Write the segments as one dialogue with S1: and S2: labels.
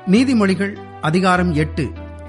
S1: நீதிமொழிகள் அதிகாரம் எட்டு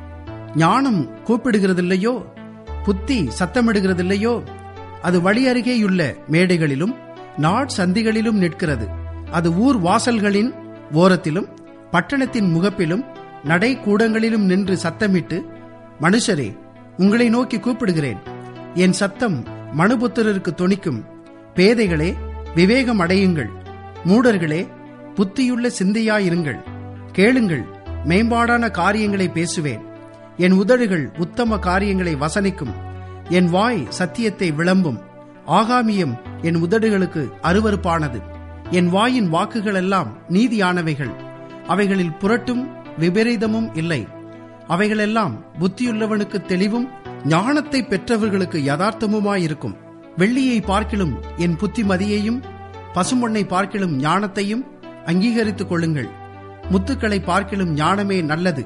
S1: ஞானம் கூப்பிடுகிறதில்லையோ புத்தி சத்தமிடுகிறதில்லையோ அது வழி அருகேயுள்ள மேடைகளிலும் நாட் சந்திகளிலும் நிற்கிறது அது ஊர் வாசல்களின் ஓரத்திலும் பட்டணத்தின் முகப்பிலும் நடை கூடங்களிலும் நின்று சத்தமிட்டு மனுஷரே உங்களை நோக்கி கூப்பிடுகிறேன் என் சத்தம் மனுபுத்திரருக்கு தொனிக்கும் பேதைகளே விவேகம் அடையுங்கள் மூடர்களே புத்தியுள்ள சிந்தையாயிருங்கள் கேளுங்கள் மேம்பாடான காரியங்களை பேசுவேன் என் உதடுகள் உத்தம காரியங்களை வசனிக்கும் என் வாய் சத்தியத்தை விளம்பும் ஆகாமியம் என் உதடுகளுக்கு அருவருப்பானது என் வாயின் வாக்குகளெல்லாம் நீதியானவைகள் அவைகளில் புரட்டும் விபரீதமும் இல்லை அவைகளெல்லாம் புத்தியுள்ளவனுக்கு தெளிவும் ஞானத்தை பெற்றவர்களுக்கு யதார்த்தமுமாயிருக்கும் வெள்ளியை பார்க்கிலும் என் புத்திமதியையும் பசுமொன்னை பார்க்கிலும் ஞானத்தையும் அங்கீகரித்துக் கொள்ளுங்கள் முத்துக்களை பார்க்கிலும் ஞானமே நல்லது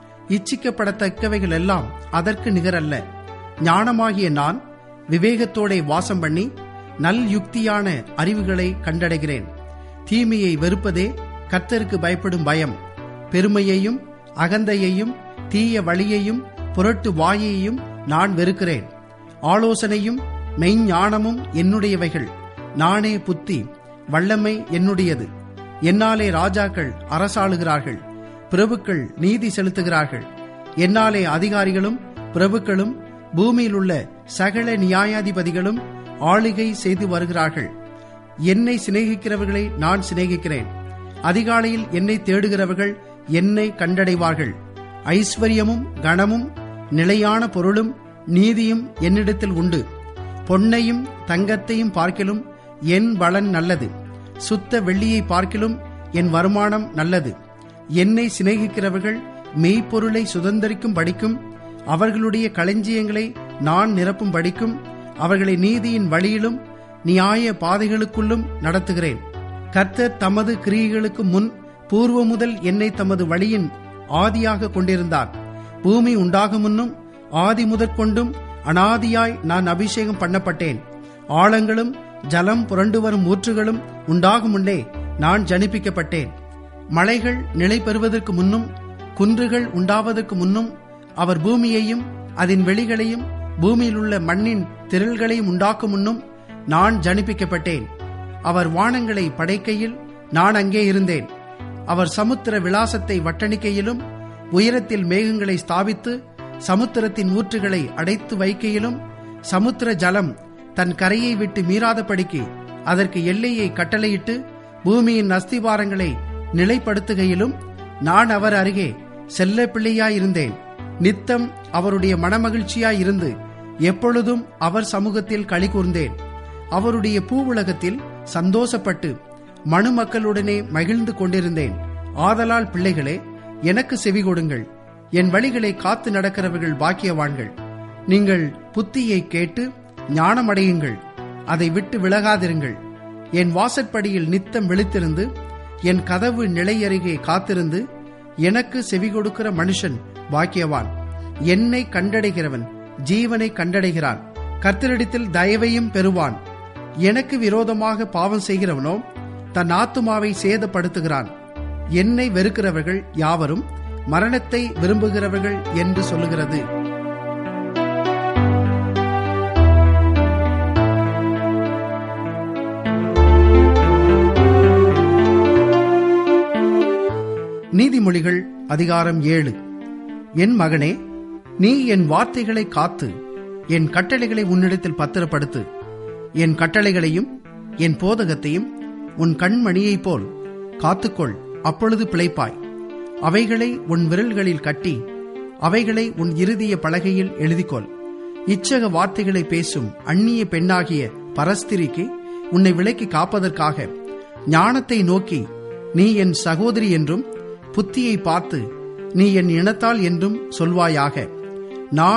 S1: இச்சிக்கப்படத்தக்கவைகள் எல்லாம் அதற்கு நிகரல்ல ஞானமாகிய நான் விவேகத்தோടെ வாசம் பண்ணி நல் யுக்தியான அறிவுகளை கண்டடைகிறேன் தீமையை வெறுப்பதே கர்த்தருக்கு பயப்படும் பயம் பெருமையையும் அகந்தையையும் தீய வழியையும் புரட்டு வாயையும் நான் வெறுக்கிறேன் ஆலோசனையும் மெய்ஞானமும் என்னுடையவைகள் நானே புத்தி வல்லமை என்னுடையது என்னாலே ராஜாக்கள் அரசாளுகிறார்கள் பிரபுக்கள் நீதி செலுத்துகிறார்கள் என்னாலே அதிகாரிகளும் பிரபுக்களும் பூமியில் உள்ள சகல நியாயாதிபதிகளும் ஆளுகை செய்து வருகிறார்கள் என்னை சிநேகிக்கிறவர்களை நான் சிநேகிக்கிறேன் அதிகாலையில் என்னை தேடுகிறவர்கள் என்னை கண்டடைவார்கள் ஐஸ்வர்யமும் கனமும் நிலையான பொருளும் நீதியும் என்னிடத்தில் உண்டு பொன்னையும் தங்கத்தையும் பார்க்கிலும் என் பலன் நல்லது சுத்த வெள்ளியை பார்க்கிலும் என் வருமானம் நல்லது என்னை சிநேகிக்கிறவர்கள் மெய்ப்பொருளை சுதந்திரிக்கும் படிக்கும் அவர்களுடைய களஞ்சியங்களை நான் நிரப்பும் படிக்கும் அவர்களை நீதியின் வழியிலும் நியாய பாதைகளுக்குள்ளும் நடத்துகிறேன் கர்த்தர் தமது கிரியைகளுக்கு முன் பூர்வ முதல் என்னை தமது வழியின் ஆதியாக கொண்டிருந்தார் பூமி உண்டாகும் முன்னும் ஆதி முதற்கொண்டும் அனாதியாய் நான் அபிஷேகம் பண்ணப்பட்டேன் ஆழங்களும் ஜலம் புரண்டு வரும் ஊற்றுகளும் உண்டாகும் முன்னே நான் ஜனிப்பிக்கப்பட்டேன் மலைகள் நிலை பெறுவதற்கு முன்னும் குன்றுகள் உண்டாவதற்கு முன்னும் அவர் பூமியையும் அதன் வெளிகளையும் பூமியில் உள்ள மண்ணின் திரள்களையும் உண்டாக்கும் முன்னும் நான் ஜனிப்பிக்கப்பட்டேன் அவர் வானங்களை படைக்கையில் நான் அங்கே இருந்தேன் அவர் சமுத்திர விலாசத்தை வட்டணிக்கையிலும் உயரத்தில் மேகங்களை ஸ்தாபித்து சமுத்திரத்தின் ஊற்றுகளை அடைத்து வைக்கையிலும் சமுத்திர ஜலம் தன் கரையை விட்டு மீறாதபடிக்கு அதற்கு எல்லையை கட்டளையிட்டு பூமியின் அஸ்திவாரங்களை நிலைப்படுத்துகையிலும் நான் அவர் அருகே செல்ல பிள்ளையாயிருந்தேன் நித்தம் அவருடைய மனமகிழ்ச்சியாயிருந்து எப்பொழுதும் அவர் சமூகத்தில் களி கூர்ந்தேன் அவருடைய பூவுலகத்தில் சந்தோஷப்பட்டு மனுமக்களுடனே மகிழ்ந்து கொண்டிருந்தேன் ஆதலால் பிள்ளைகளே எனக்கு செவி கொடுங்கள் என் வழிகளை காத்து நடக்கிறவர்கள் பாக்கியவான்கள் நீங்கள் புத்தியை கேட்டு ஞானமடையுங்கள் அதை விட்டு விலகாதிருங்கள் என் வாசற்படியில் நித்தம் விழித்திருந்து என் கதவு நிலையருகே காத்திருந்து எனக்கு செவி கொடுக்கிற மனுஷன் பாக்கியவான் என்னை கண்டடைகிறவன் ஜீவனை கண்டடைகிறான் கர்த்தரிடத்தில் தயவையும் பெறுவான் எனக்கு விரோதமாக பாவம் செய்கிறவனோ தன் ஆத்துமாவை சேதப்படுத்துகிறான் என்னை வெறுக்கிறவர்கள் யாவரும் மரணத்தை விரும்புகிறவர்கள் என்று சொல்லுகிறது நீதிமொழிகள் அதிகாரம் ஏழு என் மகனே நீ என் வார்த்தைகளை காத்து என் கட்டளைகளை உன்னிடத்தில் பத்திரப்படுத்து என் கட்டளைகளையும் என் போதகத்தையும் உன் கண்மணியைப் போல் காத்துக்கொள் அப்பொழுது பிழைப்பாய் அவைகளை உன் விரல்களில் கட்டி அவைகளை உன் இறுதிய பலகையில் எழுதிக்கொள் இச்சக வார்த்தைகளை பேசும் அந்நிய பெண்ணாகிய பரஸ்திரிக்கு உன்னை விலைக்கு காப்பதற்காக ஞானத்தை நோக்கி நீ என் சகோதரி என்றும் புத்தியை பார்த்து நீ என் இனத்தால் என்றும் சொல்வாயாக நான்